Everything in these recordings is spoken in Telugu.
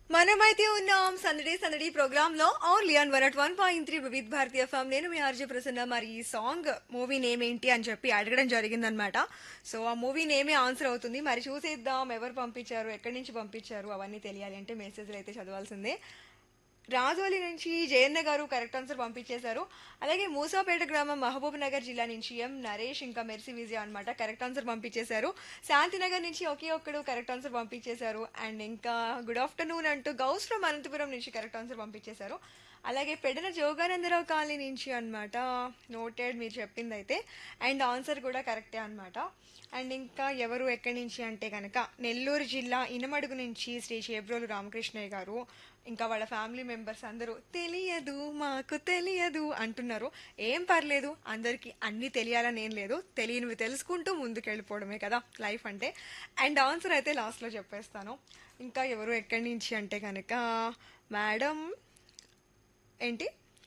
మనమైతే ఉన్నాం సందడి సందడి ప్రోగ్రామ్ లో only on one at one point three Vividh Bharati ఫామ్ నేను మీ ఆర్జే ప్రసన్న మరి ఈ సాంగ్ మూవీ నేమ్ ఏంటి అని చెప్పి అడగడం జరిగిందనమాట సో ఆ మూవీ నేమే ఆన్సర్ అవుతుంది మరి చూసేద్దాం ఎవరు పంపించారు ఎక్కడి నుంచి పంపించారు అవన్నీ తెలియాలి అంటే మెసేజ్లు అయితే చదవాల్సిందే రాజోలి నుంచి జయన్న గారు కరెక్ట్ ఆన్సర్ పంపించేశారు అలాగే మూసాపేట గ్రామం మహబూబ్ నగర్ జిల్లా నుంచి ఎం నరేష్ ఇంకా మెర్సీ విజయ అనమాట కరెక్ట్ ఆన్సర్ పంపించేశారు శాంతినగర్ నుంచి ఒకే ఒక్కడు కరెక్ట్ ఆన్సర్ పంపించేశారు అండ్ ఇంకా గుడ్ ఆఫ్టర్నూన్ అంటూ గౌస్ ఫ్రమ్ అనంతపురం నుంచి కరెక్ట్ ఆన్సర్ పంపించేశారు అలాగే పెడన జోగానందరావు కాలనీ నుంచి అనమాట నోటెడ్ మీరు చెప్పింది అయితే అండ్ ఆన్సర్ కూడా కరెక్టే అనమాట అండ్ ఇంకా ఎవరు ఎక్కడి నుంచి అంటే కనుక నెల్లూరు జిల్లా ఇనమడుగు నుంచి శ్రీ చేబ్రోలు రామకృష్ణయ్య గారు ఇంకా వాళ్ళ ఫ్యామిలీ మెంబర్స్ అందరూ తెలియదు మాకు తెలియదు అంటున్నారు ఏం పర్లేదు అందరికీ అన్నీ తెలియాలని ఏం లేదు తెలియనివి తెలుసుకుంటూ ముందుకు వెళ్ళిపోవడమే కదా లైఫ్ అంటే అండ్ ఆన్సర్ అయితే లాస్ట్లో చెప్పేస్తాను ఇంకా ఎవరు ఎక్కడి నుంచి అంటే కనుక మేడం ఏంటి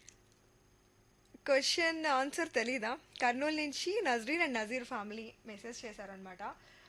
క్వశ్చన్ ఆన్సర్ తెలీదా కర్నూలు నుంచి Nazreen and Nazeer family message చేశారనమాట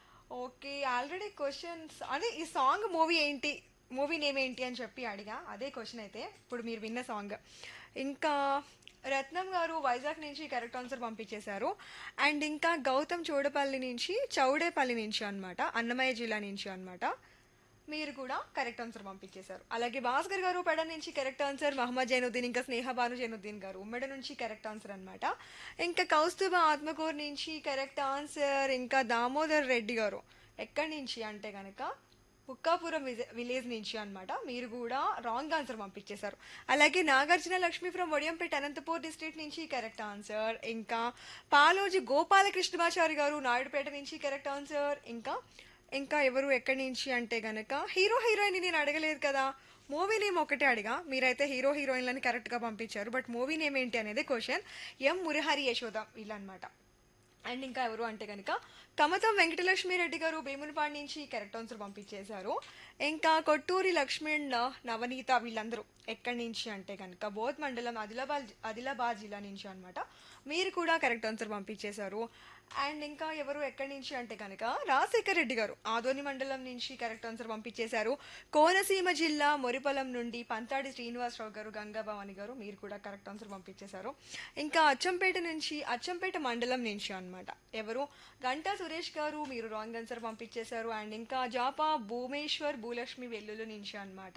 ఓకే ఆల్రెడీ క్వశ్చన్స్ అదే ఈ సాంగ్ మూవీ ఏంటి మూవీ నేమ్ ఏంటి అని చెప్పి అడిగా అదే క్వశ్చన్ అయితే ఇప్పుడు మీరు విన్న సాంగ్ ఇంకా రత్నం గారు వైజాగ్ నుంచి కరెక్ట్ ఆన్సర్ పంపించేశారు అండ్ ఇంకా గౌతమ్ చౌడపల్లి నుంచి చౌడేపల్లి నుంచి అనమాట అన్నమయ్య జిల్లా నుంచి అనమాట మీరు కూడా కరెక్ట్ ఆన్సర్ పంపించేశారు అలాగే భాస్కర్ గారు పెడ నుంచి కరెక్ట్ ఆన్సర్ మహమ్మద్ జైనుద్దీన్ ఇంకా స్నేహ భాను జైనుద్దీన్ గారు ఉమ్మడి నుంచి కరెక్ట్ ఆన్సర్ అనమాట ఇంకా కౌస్తుభ ఆత్మకూరు నుంచి కరెక్ట్ ఆన్సర్ ఇంకా దామోదర్ రెడ్డి గారు ఎక్కడి నుంచి అంటే కనుక బుక్కాపురం విలేజ్ నుంచి అనమాట మీరు కూడా రాంగ్ ఆన్సర్ పంపించేశారు అలాగే నాగార్జున లక్ష్మి ఫ్రమ్ వడియంపేట అనంతపూర్ డిస్ట్రిక్ట్ నుంచి కరెక్ట్ ఆన్సర్ ఇంకా పాలోజి గోపాలకృష్ణమాచారి గారు నాయుడుపేట నుంచి కరెక్ట్ ఆన్సర్ ఇంకా ఇంకా ఎవరు ఎక్కడి నుంచి అంటే గనక హీరో హీరోయిన్ నేను అడగలేదు కదా మూవీ నేమ్ ఒకటే అడిగా మీరైతే హీరో హీరోయిన్లని కరెక్ట్గా పంపించారు బట్ మూవీ నేమ్ ఏంటి అనేది క్వశ్చన్ ఎం మురహరి యశోద వీళ్ళనమాట అండ్ ఇంకా ఎవరు అంటే కనుక కమతం వెంకటలక్ష్మి రెడ్డి గారు భీమునిపాడు నుంచి కరెక్ట్ ఆన్సర్ పంపించేశారు ఇంకా కొట్టూరి లక్ష్మణ్ నవనీత వీళ్ళందరూ ఎక్కడి నుంచి అంటే కనుక బోధ్ మండలం ఆదిలాబాద్ ఆదిలాబాద్ జిల్లా నుంచి అనమాట మీరు కూడా కరెక్ట్ ఆన్సర్ పంపించేశారు అండ్ ఇంకా ఎవరు ఎక్కడి నుంచి అంటే కనుక రాజశేఖర్ రెడ్డి గారు ఆదోని మండలం నుంచి కరెక్ట్ ఆన్సర్ పంపించేశారు కోనసీమ జిల్లా మొరిపొలం నుండి పంతాడి శ్రీనివాసరావు గారు గంగాభవాని గారు మీరు కూడా కరెక్ట్ ఆన్సర్ పంపించేశారు ఇంకా అచ్చంపేట నుంచి అచ్చంపేట మండలం నుంచి అనమాట ఎవరు గంటా సురేష్ గారు మీరు రాంగ్ ఆన్సర్ పంపించేశారు అండ్ ఇంకా జాపా భూమేశ్వర్ భూలక్ష్మి వెల్లుల్లి నుంచి అనమాట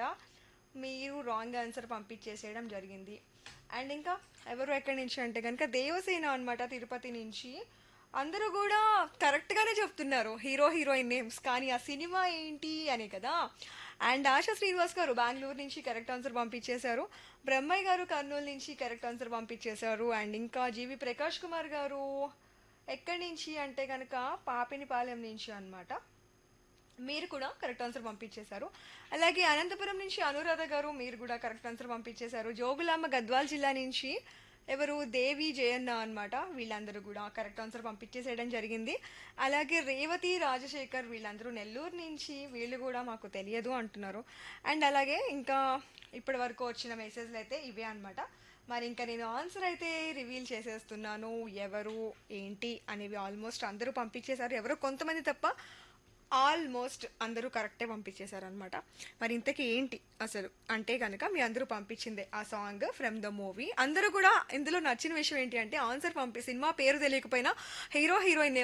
మీరు రాంగ్ ఆన్సర్ పంపించేసేయడం జరిగింది అండ్ ఇంకా ఎవరు ఎక్కడి నుంచి అంటే కనుక దేవసేన అనమాట తిరుపతి నుంచి అందరూ కూడా కరెక్ట్గానే చెప్తున్నారు హీరో హీరోయిన్ నేమ్స్ కానీ ఆ సినిమా ఏంటి అని కదా అండ్ ఆశా శ్రీనివాస్ గారు బెంగళూరు నుంచి కరెక్ట్ ఆన్సర్ పంపించేశారు బ్రహ్మయ్య గారు కర్నూలు నుంచి కరెక్ట్ ఆన్సర్ పంపించేశారు అండ్ ఇంకా జీవి ప్రకాష్ కుమార్ గారు ఎక్కడి నుంచి అంటే కనుక పాపినిపాలెం నుంచి అనమాట మీరు కూడా కరెక్ట్ ఆన్సర్ పంపించేశారు అలాగే అనంతపురం నుంచి అనురాధ గారు మీరు కూడా కరెక్ట్ ఆన్సర్ పంపించేశారు జోగులాంబ గద్వాల్ జిల్లా నుంచి ఎవరు దేవి జయన్న అనమాట వీళ్ళందరూ కూడా కరెక్ట్ ఆన్సర్ పంపించేసేయడం జరిగింది అలాగే రేవతి రాజశేఖర్ వీళ్ళందరూ నెల్లూరు నుంచి వీళ్ళు కూడా మాకు తెలియదు అంటున్నారు అండ్ అలాగే ఇంకా ఇప్పటి వరకు వచ్చిన మెసేజ్లు అయితే ఇవే అనమాట మరి ఇంకా నేను ఆన్సర్ అయితే రివీల్ చేసేస్తున్నాను ఎవరు ఏంటి అనేవి ఆల్మోస్ట్ అందరూ పంపించేశారు ఎవరో కొంతమంది తప్ప ఆల్మోస్ట్ అందరూ కరెక్టే పంపించేశారు అనమాట మరి ఇంతకీ ఏంటి అసలు అంటే కనుక మీ అందరూ పంపించిందే ఆ సాంగ్ ఫ్రమ్ ద మూవీ అందరూ కూడా ఇందులో నచ్చిన విషయం ఏంటి అంటే ఆన్సర్ పంపి సినిమా పేరు తెలియకపోయినా హీరో హీరోయిన్